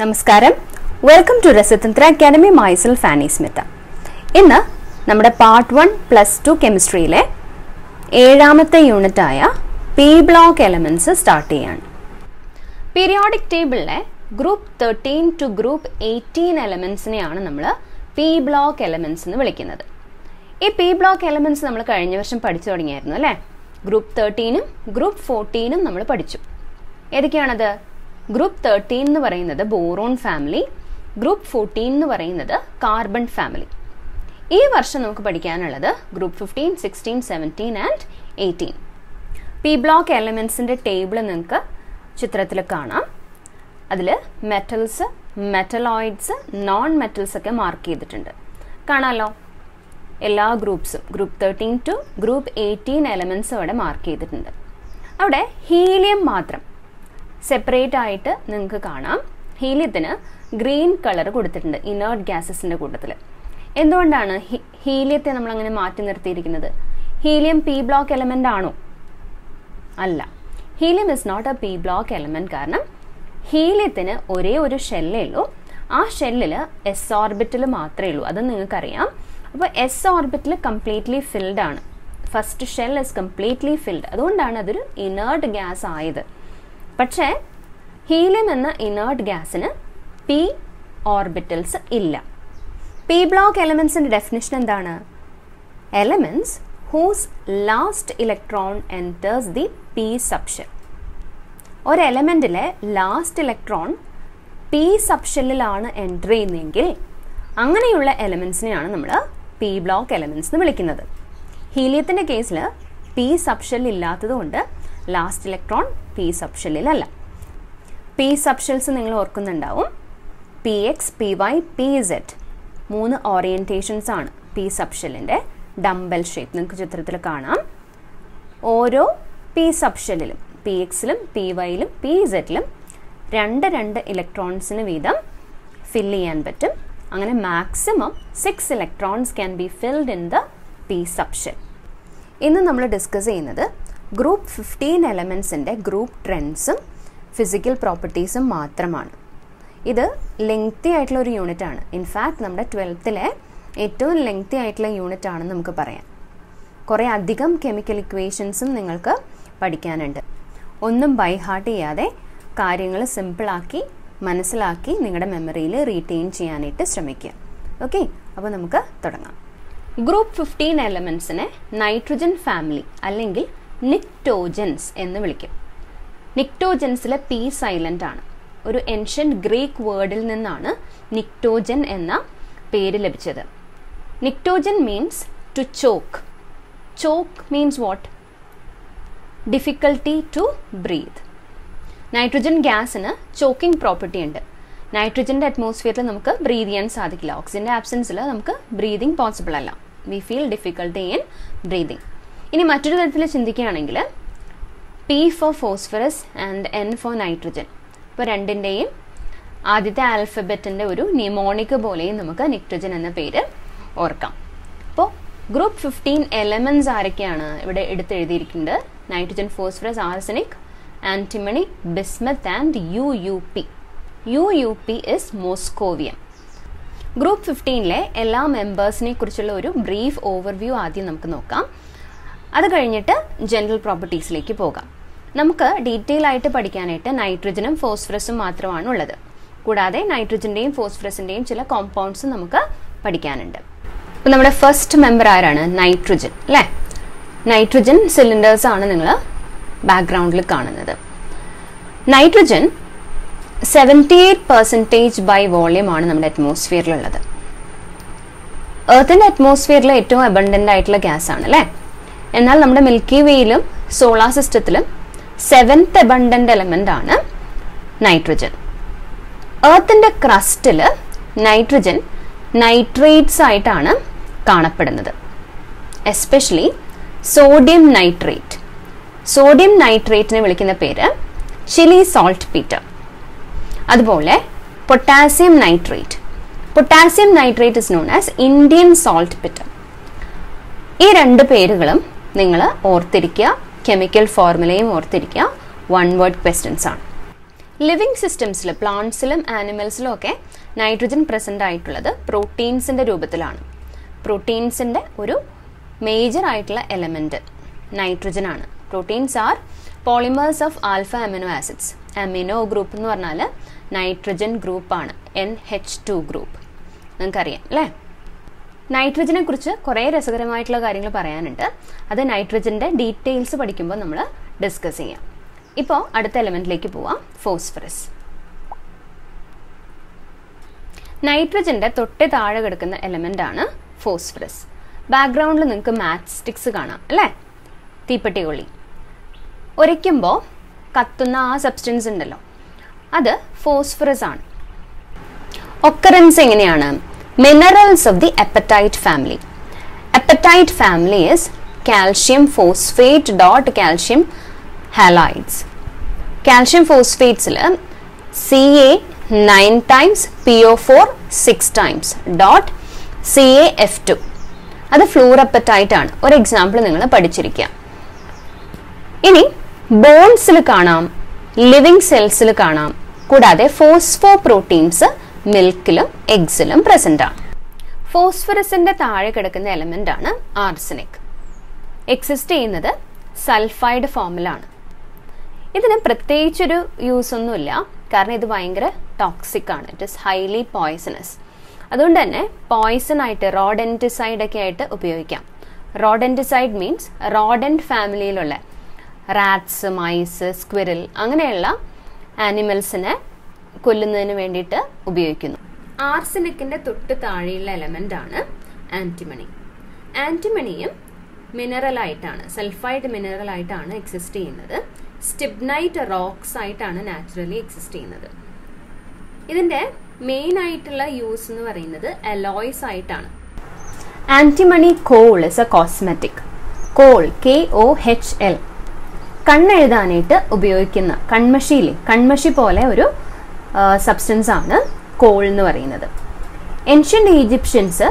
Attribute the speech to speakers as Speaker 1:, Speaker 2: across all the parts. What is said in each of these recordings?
Speaker 1: നമസ്കാരം welcome to Rasathanthra academy myself Fani Smitha ഇന്ന് നമ്മുടെ പാർട്ട് വൺ പ്ലസ് ടു കെമിസ്ട്രിയിലെ ഏഴാമത്തെ യൂണിറ്റായ പി ബ്ലോക്ക് എലമെന്റ്സ് സ്റ്റാർട്ട് ചെയ്യാണ് പീരിയോഡിക് ടേബിളിലെ group thirteen to group eighteen എലമെന്റ്സിനെയാണ് നമ്മൾ പി ബ്ലോക്ക് എലമെന്റ്സ് എന്ന് വിളിക്കുന്നത് ഈ പി ബ്ലോക്ക് എലമെന്റ്സ് നമ്മൾ കഴിഞ്ഞ വർഷം പഠിച്ചു തുടങ്ങിയായിരുന്നു അല്ലേ ഗ്രൂപ്പ് തേർട്ടീനും ഗ്രൂപ്പ് ഫോർട്ടീനും നമ്മൾ പഠിച്ചു ഏതൊക്കെയാണത് ഗ്രൂപ്പ് തേർട്ടീൻ എന്ന് പറയുന്നത് ബോറോൺ ഫാമിലി ഗ്രൂപ്പ് ഫോർട്ടീൻ എന്ന് പറയുന്നത് കാർബൺ ഫാമിലി ഈ വർഷം നമുക്ക് പഠിക്കാനുള്ളത് group fifteen sixteen seventeen and eighteen P block എലമെന്റ്സിന്റെ ടേബിൾ നിങ്ങൾക്ക് ചിത്രത്തിൽ കാണാം അതിൽ മെറ്റൽസ് മെറ്റലോയിഡ്സ് നോൺ മെറ്റൽസ് ഒക്കെ മാർക്ക് ചെയ്തിട്ടുണ്ട് കാണാമല്ലോ എല്ലാ ഗ്രൂപ്പ്സും group thirteen to group eighteen എലമെന്റ്സും അവിടെ മാർക്ക് ചെയ്തിട്ടുണ്ട് അവിടെ ഹീലിയം മാത്രം സെപ്പറേറ്റ് ആയിട്ട് നിങ്ങൾക്ക് കാണാം ഹീലിയത്തിന് ഗ്രീൻ കളർ കൊടുത്തിട്ടുണ്ട് ഇനേർട്ട് ഗ്യാസസിന്റെ കൂട്ടത്തിൽ എന്തുകൊണ്ടാണ് ഹീലിയത്തെ നമ്മൾ അങ്ങനെ മാറ്റി നിർത്തിയിരിക്കുന്നത് ഹീലിയം പി ബ്ലോക്ക് എലമെന്റ് ആണോ അല്ല helium is not a P block element കാരണം ഹീലിയത്തിന് ഒരേ ഒരു ഷെല്ലേ ഉള്ളൂ ആ ഷെല്ലിൽ എസ് ഓർബിറ്റിൽ മാത്രമേ ഉള്ളൂ അത് നിങ്ങൾക്കറിയാം അപ്പോൾ എസ് ഓർബിറ്റിൽ കംപ്ലീറ്റ്ലി ഫിൽഡ് ആണ് first shell is completely filled അതുകൊണ്ടാണ് അതൊരു ഇനേർട്ട് ഗ്യാസ് ആയത് പക്ഷേ ഹീലിയം എന്ന ഇനേർട്ട് ഗ്യാസിന് പി ഓർബിറ്റൽസ് ഇല്ല പി ബ്ലോക്ക് എലമെന്റ്സിന്റെ ഡെഫിനിഷൻ എന്താണ് elements whose last electron enters the P subshell ഒരു എലമെന്റിലെ ലാസ്റ്റ് ഇലക്ട്രോൺ പി സബ്ഷെല്ലിലാണ് എൻ്റർ ചെയ്യുന്നതെങ്കിൽ അങ്ങനെയുള്ള എലമെന്റ്സിനെയാണ് നമ്മൾ പി ബ്ലോക്ക് എലമെന്റ്സ് എന്ന് വിളിക്കുന്നത് ഹീലിയത്തിന്റെ കേസിൽ പി സബ്ഷെൽ ഇല്ലാത്തതുകൊണ്ട് ലാസ്റ്റ് ഇലക്ട്രോൺ പി സബ്ഷെല്ലിലല്ല പി സബ്ഷെൽസ് നിങ്ങൾ ഓർക്കുന്നുണ്ടാവും P X P Y P Z മൂന്ന് ഓറിയൻറ്റേഷൻസ് ആണ് പി സബ്ഷെല്ലിൻ്റെ ഡംബൽ ഷേപ്പ് നിങ്ങൾക്ക് ചിത്രത്തിൽ കാണാം ഓരോ പി സബ്ഷെല്ലിലും പി എക്സിലും പി വൈയിലും പി സെഡിലും രണ്ട് രണ്ട് ഇലക്ട്രോൺസിന് വീതം ഫില്ല് ചെയ്യാൻ പറ്റും അങ്ങനെ maximum six electrons can be filled in the P subshell ഇന്ന് നമ്മൾ ഡിസ്കസ് ചെയ്യുന്നത് ഗ്രൂപ്പ് ഫിഫ്റ്റീൻ എലമെൻസിൻ്റെ ഗ്രൂപ്പ് ട്രെൻഡ്സും ഫിസിക്കൽ പ്രോപ്പർട്ടീസും മാത്രമാണ് ഇത് ലെങ്തി ആയിട്ടുള്ള ഒരു യൂണിറ്റ് ആണ് ഇൻഫാക്ട് നമ്മുടെ ട്വൽത്തിലെ ഏറ്റവും ലെങ്തി ആയിട്ടുള്ള യൂണിറ്റ് ആണെന്ന് നമുക്ക് പറയാം കുറേ അധികം കെമിക്കൽ ഇക്വേഷൻസും നിങ്ങൾക്ക് പഠിക്കാനുണ്ട് ഒന്നും ബൈ ഹാർട്ട് ചെയ്യാതെ കാര്യങ്ങൾ സിമ്പിളാക്കി മനസ്സിലാക്കി നിങ്ങളുടെ മെമ്മറിയിൽ റീറ്റെയിൻ ചെയ്യാനായിട്ട് ശ്രമിക്കുക ഓക്കെ അപ്പോൾ നമുക്ക് തുടങ്ങാം ഗ്രൂപ്പ് ഫിഫ്റ്റീൻ എലമെൻസിനെ നൈട്രജൻ ഫാമിലി അല്ലെങ്കിൽ നിക്ടോജൻസ് എന്ന് വിളിക്കും നിക്ടോജൻസിലെ പി സൈലന്റ് ആണ് ഒരു എൻഷ്യൻറ്റ് ഗ്രീക്ക് വേർഡിൽ നിന്നാണ് നിക്ടോജൻ എന്ന പേര് ലഭിച്ചത് pnictogen means to choke choke means what difficulty to breathe nitrogen ഗ്യാസിന് ചോക്കിംഗ് പ്രോപ്പർട്ടി ഉണ്ട് നൈട്രജൻ്റെ അറ്റ്മോസ്ഫിയറിൽ നമുക്ക് ബ്രീത് ചെയ്യാൻ സാധിക്കില്ല ഓക്സിജൻ്റെ ആബ്സെൻസിൽ നമുക്ക് ബ്രീതിങ് പോസിബിൾ അല്ല we feel difficulty in breathing ഇനി മറ്റൊരു തരത്തിൽ ചിന്തിക്കുകയാണെങ്കിൽ P four phosphorus and N four nitrogen ഇപ്പോൾ രണ്ടിൻ്റെയും ആദ്യത്തെ ആൽഫബറ്റിൻ്റെ ഒരു നിമോണിക് പോലെയും നമുക്ക് നിക്ട്രജൻ എന്ന പേര് ഓർക്കാം അപ്പോൾ ഗ്രൂപ്പ് ഫിഫ്റ്റീൻ എലമെന്റ്സ് ആരൊക്കെയാണ് ഇവിടെ എടുത്തെഴുതിയിരിക്കുന്നത് nitrogen phosphorus arsenic antimony bismuth and U U P U U P is moscovium group ഫിഫ്റ്റീനിലെ എല്ലാ മെമ്പേഴ്സിനെ കുറിച്ചുള്ള ഒരു ബ്രീഫ് ഓവർവ്യൂ ആദ്യം നമുക്ക് നോക്കാം അത് കഴിഞ്ഞിട്ട് ജനറൽ പ്രോപ്പർട്ടീസിലേക്ക് പോകാം നമുക്ക് ഡീറ്റെയിൽ ആയിട്ട് പഠിക്കാനായിട്ട് നൈട്രജനും ഫോസ്ഫറസും മാത്രമാണ് ഉള്ളത് കൂടാതെ നൈട്രജന്റെയും ഫോസ്ഫറസിന്റെയും ചില കോമ്പൗണ്ട്സും നമുക്ക് പഠിക്കാനുണ്ട് ഇപ്പം നമ്മുടെ ഫസ്റ്റ് മെമ്പർ ആരാണ് നൈട്രജൻ അല്ലേ നൈട്രജൻ സിലിണ്ടേഴ്സ് ആണ് നിങ്ങൾ ബാക്ക്ഗ്രൗണ്ടിൽ കാണുന്നത് nitrogen seventy eight percentage by volume ആണ് നമ്മുടെ അറ്റ്മോസ്ഫിയറിലുള്ളത് എർത്തിന്റെ അറ്റ്മോസ്ഫിയറിൽ ഏറ്റവും അബണ്ടന്റ് ആയിട്ടുള്ള ഗ്യാസ് ആണ് അല്ലേ എന്നാൽ നമ്മുടെ മിൽക്കി വേയിലും സോളാർ സിസ്റ്റത്തിലും സെവൻത്ത് അബണ്ടന്റ് എലമെന്റ് ആണ് നൈട്രജൻ എർത്തിന്റെ ക്രസ്റ്റിൽ നൈട്രജൻ നൈട്രേറ്റ്സ് ആയിട്ടാണ് കാണപ്പെടുന്നത് എസ്പെഷ്യലി സോഡിയം നൈട്രേറ്റ് സോഡിയം നൈട്രേറ്റിനെ വിളിക്കുന്ന പേര് ചിലി സോൾട്ട് പീറ്റർ അതുപോലെ potassium nitrate potassium nitrate is known as Indian saltpeter ഈ രണ്ട് പേരുകളും നിങ്ങൾ ഓർത്തിരിക്കുക കെമിക്കൽ ഫോർമുലയും ഓർത്തിരിക്കുക വൺ വേർഡ് ക്വസ്റ്റ്യൻസ് ആണ് ലിവിങ് സിസ്റ്റംസിൽ പ്ലാന്റ്സിലും ആനിമൽസിലും ഒക്കെ നൈട്രജൻ പ്രസൻ്റ് ആയിട്ടുള്ളത് പ്രോട്ടീൻസിൻ്റെ രൂപത്തിലാണ് പ്രോട്ടീൻസിൻ്റെ ഒരു മേജർ ആയിട്ടുള്ള എലമെൻറ്റ് നൈട്രജൻ ആണ് proteins are polymers of alpha amino acids amino group എന്ന് പറഞ്ഞാൽ നൈട്രജൻ ഗ്രൂപ്പാണ് എൻ എച്ച് ടു ഗ്രൂപ്പ് നിങ്ങൾക്കറിയാം അല്ലേ നൈട്രജനെ കുറിച്ച് കുറേ രസകരമായിട്ടുള്ള കാര്യങ്ങൾ പറയാനുണ്ട് അത് നൈട്രജൻ്റെ ഡീറ്റെയിൽസ് പഠിക്കുമ്പോൾ നമ്മൾ ഡിസ്കസ് ചെയ്യാം ഇപ്പോൾ അടുത്ത എലമെൻറ്റിലേക്ക് പോവാം ഫോസ്ഫറസ് നൈട്രജൻ്റെ തൊട്ട് താഴെ കിടക്കുന്ന എലമെൻ്റ് ആണ് ഫോസ്ഫറസ് ബാക്ക്ഗ്രൗണ്ടിൽ നിങ്ങൾക്ക് മാച്ച് സ്റ്റിക്സ് കാണാം അല്ലേ തീപ്പെട്ടി കൊള്ളി ഒരയ്ക്കുമ്പോൾ കത്തുന്ന ആ സബ്സ്റ്റൻസ് ഉണ്ടല്ലോ അത് ഫോസ്ഫറസ് ആണ് ഒക്കറൻസ് എങ്ങനെയാണ് minerals of the apatite family apatite family is calcium phosphate dot calcium halides calcium ഫോസ്ഫേറ്റ്സിൽ C A nine times P O four six times dot C A F two അത് fluorapatite ആണ് ഒരു example നിങ്ങൾ പഠിച്ചിരിക്കുക ഇനി ബോൺസിൽ കാണാം living സെൽസിൽ കാണാം കൂടാതെ ഫോസ്ഫോ പ്രോട്ടീൻസ് മിൽക്കിലും എഗ്സിലും പ്രസന്റ് ആണ് ഫോസ്ഫറസിന്റെ താഴെ കിടക്കുന്ന എലമെന്റ് ആണ് ആർസനിക് എക്സിസ്റ്റ് ചെയ്യുന്നത് സൾഫൈഡ് ഫോമിലാണ് ഇതിന് പ്രത്യേകിച്ചൊരു യൂസ് ഒന്നുമില്ല കാരണം ഇത് ഭയങ്കര ടോക്സിക് ആണ് ഇറ്റ് ഇസ് ഹൈലി പോയ്സണസ് അതുകൊണ്ട് തന്നെ പോയ്സൺ ആയിട്ട് റോഡൻറ്റിസൈഡ് ഒക്കെ ആയിട്ട് ഉപയോഗിക്കാം റോഡൻറ്റിസൈഡ് മീൻസ് റോഡൻറ്റ് ഫാമിലിയിലുള്ള റാറ്റ്സ് മൈസ് സ്ക്വിരൽ അങ്ങനെയുള്ള ആനിമൽസിനെ കൊല്ലുന്നതിന് വേണ്ടിയിട്ട് ഉപയോഗിക്കുന്നു ആർസനിക്കിന്റെ തൊട്ട് താഴെയുള്ള എലമെന്റ് ആണ് ആന്റിമണി ആന്റിമണിയും മിനറൽ ആയിട്ടാണ് സൾഫൈഡ് മിനറൽ ആയിട്ടാണ് എക്സിസ്റ്റ് ചെയ്യുന്നത് സ്റ്റിബ്നൈറ്റ് റോക്സ് ആയിട്ടാണ് നാച്ചുറലി എക്സിസ്റ്റ് ചെയ്യുന്നത് ഇതിന്റെ മെയിൻ ആയിട്ടുള്ള യൂസ് എന്ന് പറയുന്നത് അലോയ്സ് ആയിട്ടാണ് antimony kohl is a cosmetic kohl K O H L കണ്ണെഴുതാനായിട്ട് ഉപയോഗിക്കുന്ന കൺമഷിയിൽ കൺമഷി പോലെ ഒരു സബ്സ്റ്റൻസ് ആണ് കോൾ എന്ന് പറയുന്നത് ഏൻഷ്യൻ്റ് ഈജിപ്ഷ്യൻസ്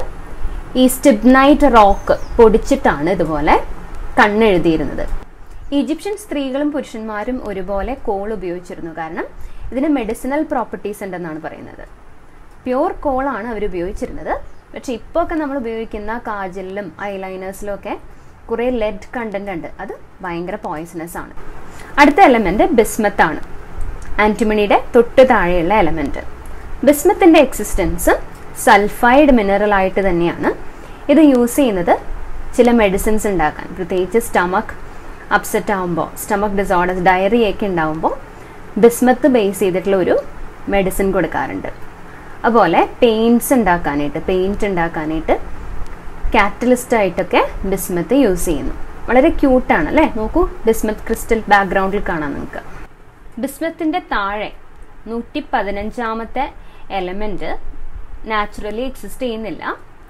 Speaker 1: ഈ സ്റ്റിബ്നൈറ്റ് റോക്ക് പൊടിച്ചിട്ടാണ് ഇതുപോലെ കണ്ണെഴുതിയിരുന്നത് ഈജിപ്ഷ്യൻ സ്ത്രീകളും പുരുഷന്മാരും ഒരുപോലെ കോൾ ഉപയോഗിച്ചിരുന്നു കാരണം ഇതിന് മെഡിസിനൽ പ്രോപ്പർട്ടീസ് ഉണ്ടെന്നാണ് പറയുന്നത് പ്യുവർ കോളാണ് അവർ ഉപയോഗിച്ചിരുന്നത് പക്ഷെ ഇപ്പോൾ ഒക്കെ നമ്മൾ ഉപയോഗിക്കുന്ന കാജലിലും ഐലൈനേഴ്സിലും ഒക്കെ കുറേ ലെഡ് കണ്ടന്റ് ഉണ്ട് അത് ഭയങ്കര പോയിസണസ് ആണ് അടുത്ത എലമെന്റ് ബിസ്മത്ത് ആണ് ആന്റിമണിയുടെ തൊട്ട് താഴെയുള്ള എലമെന്റ് ബിസ്മത്തിന്റെ എക്സിസ്റ്റൻസ് സൾഫൈഡ് മിനറൽ ആയിട്ട് തന്നെയാണ് ഇത് യൂസ് ചെയ്യുന്നത് ചില മെഡിസിൻസ് ഉണ്ടാക്കാൻ പ്രത്യേകിച്ച് സ്റ്റമക്ക് അപ്സെറ്റ് ആകുമ്പോൾ സ്റ്റമക്ക് ഡിസോർഡേഴ്സ് ഡയറിയൊക്കെ ഉണ്ടാകുമ്പോൾ ബിസ്മത്ത് ബേസ് ചെയ്തിട്ടുള്ള ഒരു മെഡിസിൻ കൊടുക്കാറുണ്ട് അതുപോലെ പെയിൻറ്റ്സ് ഉണ്ടാക്കാനായിട്ട് പെയിൻറ്റ് ഉണ്ടാക്കാനായിട്ട് കാറ്റലിസ്റ്റ് ആയിട്ടൊക്കെ ബിസ്മത്ത് യൂസ് ചെയ്യുന്നു വളരെ ക്യൂട്ടാണ് അല്ലേ നോക്കൂ ബിസ്മത്ത് ക്രിസ്റ്റൽ ബാക്ക്ഗ്രൗണ്ടിൽ കാണാം നിങ്ങൾക്ക് ബിസ്മത്തിന്റെ താഴെ നൂറ്റി പതിനഞ്ചാമത്തെ എലമെന്റ് നാച്ചുറലി എക്സിസ്റ്റ് ചെയ്യുന്നില്ല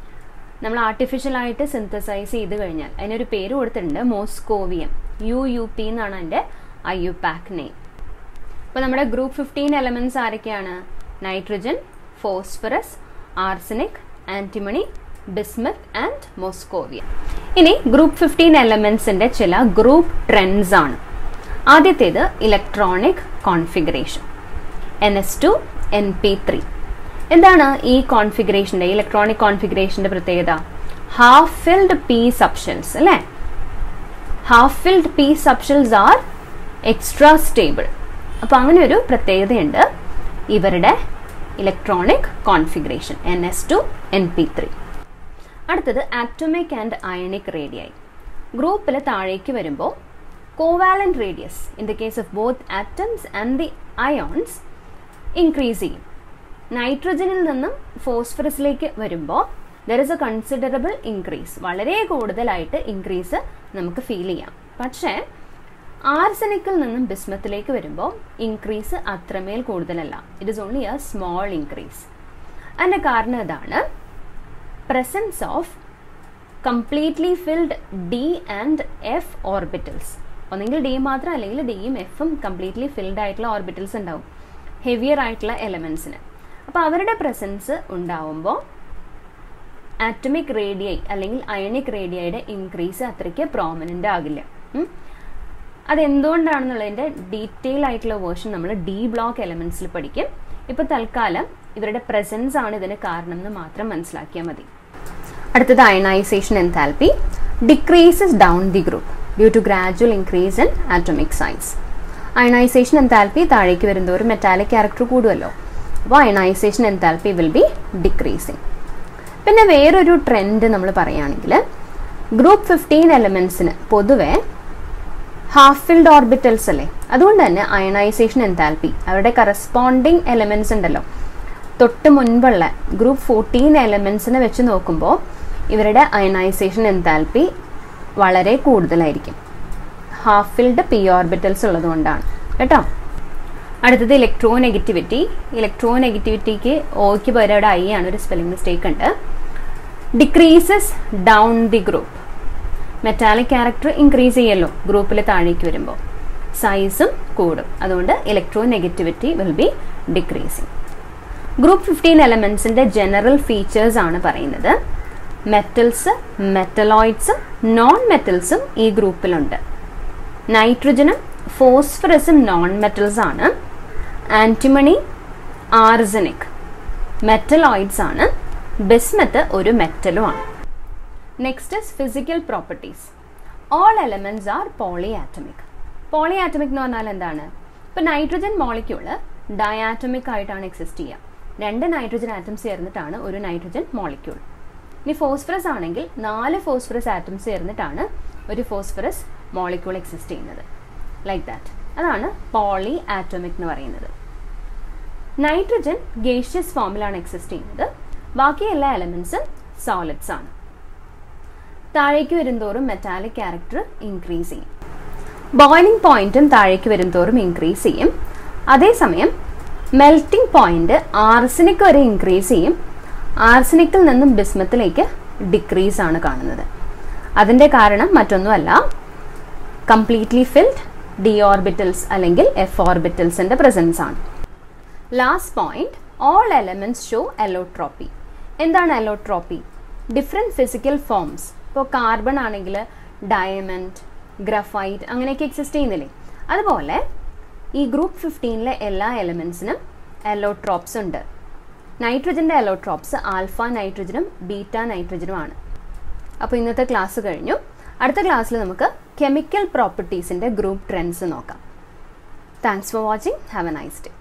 Speaker 1: നമ്മൾ ആർട്ടിഫിഷ്യൽ ആയിട്ട് സിന്തസൈസ് ചെയ്ത് കഴിഞ്ഞാൽ അതിനൊരു പേര് കൊടുത്തിട്ടുണ്ട് മോസ്കോവിയം യു യു പി എന്നാണ് അതിൻ്റെ ഐ യു പാക്ക് നെയിം അപ്പോൾ നമ്മുടെ ഗ്രൂപ്പ് ഫിഫ്റ്റീൻ എലമെന്റ്സ് ആരൊക്കെയാണ് nitrogen phosphorus arsenic antimony bismuth and moscovium ഇനി ഗ്രൂപ്പ് ഫിഫ്റ്റീൻ എലമെന്റ്സിന്റെ ചില ഗ്രൂപ്പ് ട്രെൻഡ്സ് ആണ് ആദ്യത്തേത് electronic configuration n s two n p three എന്താണ് ഈ കോൺഫിഗറേഷന്റെ ഇലക്ട്രോണിക് കോൺഫിഗറേഷന്റെ പ്രത്യേകത ഹാഫ് ഫിൽഡ് പി സബ്ഷൽസ് അല്ലേ half filled p subshells are extra stable അപ്പൊ അങ്ങനെ ഒരു പ്രത്യേകതയുണ്ട് ഇവരുടെ electronic configuration n s two n p three അടുത്തത് ആറ്റോമിക് ആൻഡ് അയണിക് റേഡിയായി ഗ്രൂപ്പിൽ താഴേക്ക് വരുമ്പോൾ covalent radius in the case of both atoms and the ions increase ചെയ്യും നൈട്രജനിൽ നിന്നും ഫോസ്ഫറസിലേക്ക് വരുമ്പോൾ there is a considerable increase വളരെ കൂടുതലായിട്ട് ഇൻക്രീസ് നമുക്ക് ഫീൽ ചെയ്യാം പക്ഷേ ആർസനിക്കിൽ നിന്നും ബിസ്മത്തിലേക്ക് വരുമ്പോൾ ഇൻക്രീസ് അത്രമേൽ കൂടുതലല്ല it is only a small increase അതിൻ്റെ കാരണം ഇതാണ് presence of completely filled d and f orbitals ഒന്നെങ്കിൽ ഡി മാത്രം അല്ലെങ്കിൽ ഡിയും എഫും കംപ്ലീറ്റ്ലി ഫിൽഡ് ആയിട്ടുള്ള ഓർബിറ്റൽസ് ഉണ്ടാവും ഹെവിയർ ആയിട്ടുള്ള എലമെന്റ്സിന് അപ്പോൾ അവരുടെ പ്രസൻസ് ഉണ്ടാവുമ്പോൾ ആറ്റമിക് റേഡിയൈ അല്ലെങ്കിൽ അയണിക് റേഡിയയുടെ ഇൻക്രീസ് അത്രയ്ക്ക് പ്രോമിനൻ്റ് ആകില്ല അതെന്തുകൊണ്ടാണെന്നുള്ളതിൻ്റെ ഡീറ്റെയിൽ ആയിട്ടുള്ള വേർഷൻ നമ്മൾ ഡി ബ്ലോക്ക് എലമെന്റ്സിൽ പഠിക്കും ഇപ്പോൾ തൽക്കാലം ഇവരുടെ പ്രസൻസ് ആണ് ഇതിന് കാരണം എന്ന് മാത്രം മനസ്സിലാക്കിയാൽ മതി അടുത്തത് ionisation enthalpy decreases down the group due to gradual increase in atomic size ionisation enthalpy താഴേക്ക് വരുന്നതോറും മെറ്റാലിക് ക്യാരക്ടർ കൂടുമല്ലോ അപ്പോൾ ionisation enthalpy will be decreasing പിന്നെ വേറൊരു ട്രെൻഡ് നമ്മൾ പറയുകയാണെങ്കിൽ ഗ്രൂപ്പ് ഫിഫ്റ്റീൻ എലമെൻസിന് പൊതുവെ ഹാഫ് ഫിൽഡ് ഓർബിറ്റൽസ് അല്ലേ അതുകൊണ്ട് തന്നെ അയണൈസേഷൻ എൻതാൽപ്പി അവരുടെ കറസ്പോണ്ടിങ് എലമെൻസ് ഉണ്ടല്ലോ തൊട്ട് മുൻപുള്ള ഗ്രൂപ്പ് ഫോർട്ടീൻ എലമെൻസിനെ വെച്ച് നോക്കുമ്പോൾ ഇവരുടെ അയണൈസേഷൻ എൻതാൽപ്പി വളരെ കൂടുതലായിരിക്കും ഹാഫ് ഫിൽഡ് പി ഓർബിറ്റൽസ് ഉള്ളതുകൊണ്ടാണ് കേട്ടോ അടുത്തത് ഇലക്ട്രോ നെഗറ്റിവിറ്റി ഇലക്ട്രോ നെഗറ്റിവിറ്റിക്ക് ഓയ്ക്ക് പകരം അവിടെ ഐ ആണ് ഒരു സ്പെല്ലിംഗ് മിസ്റ്റേക്ക് ഉണ്ട് decreases down the group metallic character increase ചെയ്യല്ലോ ഗ്രൂപ്പിൽ താഴേക്ക് വരുമ്പോൾ സൈസും കൂടും അതുകൊണ്ട് electronegativity will be decreasing group fifteen എലമെന്റ്സിന്റെ ജനറൽ ഫീച്ചേഴ്സ് ആണ് പറയുന്നത് മെറ്റൽസ് മെറ്റലോയിഡ്സും നോൺ മെറ്റൽസും ഈ ഗ്രൂപ്പിലുണ്ട് നൈട്രജനും ഫോസ്ഫറസും നോൺ മെറ്റൽസ് ആണ് ആന്റിമണി ആർസനിക് മെറ്റലോയിഡ്സ് ആണ് ബിസ്മത്ത് ഒരു മെറ്റലും ആണ് next is physical properties all elements are poly atomic polyatomic എന്ന് പറഞ്ഞാൽ എന്താണ് ഇപ്പൊ നൈട്രജൻ മോളിക്യൂള് ഡയാറ്റമിക് ആയിട്ടാണ് എക്സിസ്റ്റ് ചെയ്യുക രണ്ട് നൈട്രജൻ ആറ്റംസ് ചേർന്നിട്ടാണ് ഒരു നൈട്രജൻ മോളിക്യൂൾ ഇനി ഫോസ്ഫറസ് ആണെങ്കിൽ നാല് ഫോസ്ഫറസ് ആറ്റംസ് ചേർന്നിട്ടാണ് ഒരു ഫോസ്ഫറസ് മോളിക്യൂൾ എക്സിസ്റ്റ് ചെയ്യുന്നത് ലൈക്ക് ദാറ്റ് അതാണ് പോളി ആറ്റോമിക് എന്ന് പറയുന്നത് നൈട്രജൻ ഗേഷ്യസ് ഫോമിലാണ് എക്സിസ്റ്റ് ചെയ്യുന്നത് ബാക്കി എല്ലാ എലമെന്റ്സും സോളിഡ്സ് ആണ് താഴേക്ക് വരുംതോറും മെറ്റാലിക് ക്യാരക്ടർ ഇൻക്രീസ് ചെയ്യും ബോയിലിംഗ് പോയിന്റും താഴേക്ക് വരുംതോറും ഇൻക്രീസ് ചെയ്യും അതേസമയം മെൽറ്റിംഗ് പോയിന്റ് ആർസനിക് വരെ ഇൻക്രീസ് ചെയ്യും ആർസനിക്കിൽ നിന്നും ബിസ്മത്തിലേക്ക് ഡിക്രീസ് ആണ് കാണുന്നത് അതിൻ്റെ കാരണം മറ്റൊന്നുമല്ല കംപ്ലീറ്റ്ലി ഫിൽഡ് ഡി ഓർബിറ്റൽസ് അല്ലെങ്കിൽ എഫ് ഓർബിറ്റൽസിന്റെ പ്രസൻസ് ആണ് last point all elements show allotropy എന്താണ് എലോട്രോപ്പി ഡിഫറെൻറ്റ് ഫിസിക്കൽ ഫോംസ് ഇപ്പോൾ കാർബൺ ആണെങ്കിൽ ഡയമണ്ട് ഗ്രഫൈറ്റ് അങ്ങനെയൊക്കെ എക്സിസ്റ്റ് ചെയ്യുന്നില്ലേ അതുപോലെ ഈ ഗ്രൂപ്പ് ഫിഫ്റ്റീനിലെ എല്ലാ എലമെന്റ്സിനും എലോട്രോപ്സ് ഉണ്ട് നൈട്രജൻ്റെ എലോട്രോപ്സ് ആൽഫ നൈട്രജനും ബീറ്റ നൈട്രജനും ആണ് അപ്പോൾ ഇന്നത്തെ ക്ലാസ് കഴിഞ്ഞു അടുത്ത ക്ലാസ്സിൽ നമുക്ക് കെമിക്കൽ പ്രോപ്പർട്ടീസിൻ്റെ ഗ്രൂപ്പ് ട്രെൻഡ്സ് നോക്കാം thanks for watching have a nice day